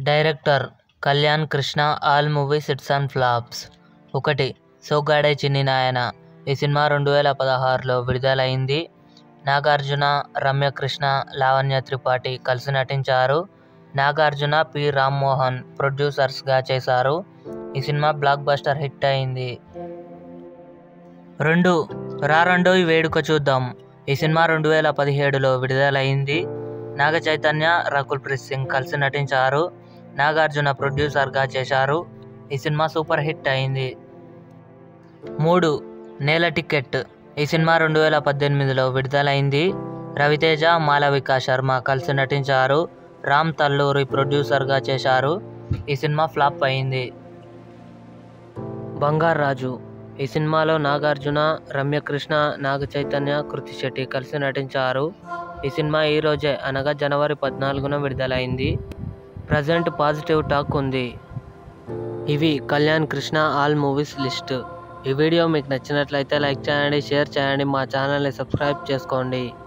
director Kalyan Krishna all movies hits and flops ఒకటి సోగ్గాడే చిన్ని నాయన ఈ సినిమా రెండు వేల పదహారులో విడుదలైంది నాగార్జున రమ్యకృష్ణ లావణ్య త్రిపాఠి కలిసి నటించారు నాగార్జున పి రామ్మోహన్ ప్రొడ్యూసర్స్గా చేశారు ఈ సినిమా బ్లాక్ బస్టర్ హిట్ అయింది రెండు రారండోయ్ వేడుక చూద్దాం ఈ సినిమా రెండు వేల పదిహేడులో విడుదలైంది నాగ చైతన్య రకుల్ ప్రీత్ సింగ్ కలిసి నటించారు నాగార్జున ప్రొడ్యూసర్గా చేశారు ఈ సినిమా సూపర్ హిట్ అయింది మూడు నేల టికెట్ ఈ సినిమా రెండు వేల పద్దెనిమిదిలో విడుదలైంది రవితేజ మాలవిక శర్మ కలిసి నటించారు రామ్ తల్లూరి ప్రొడ్యూసర్గా చేశారు ఈ సినిమా ఫ్లాప్ అయింది బంగారు రాజు ఈ సినిమాలో నాగార్జున రమ్యకృష్ణ నాగ చైతన్య కృతి శెట్టి కలిసి నటించారు ఈ సినిమా ఈ రోజే అనగా జనవరి పద్నాలుగున విడుదలైంది ప్రజెంట్ పాజిటివ్ టాక్ ఉంది ఇవి Kalyan Krishna all movies list ఈ వీడియో మీకు నచ్చినట్లయితే లైక్ చేయండి షేర్ చేయండి మా ఛానల్ని సబ్స్క్రైబ్ చేసుకోండి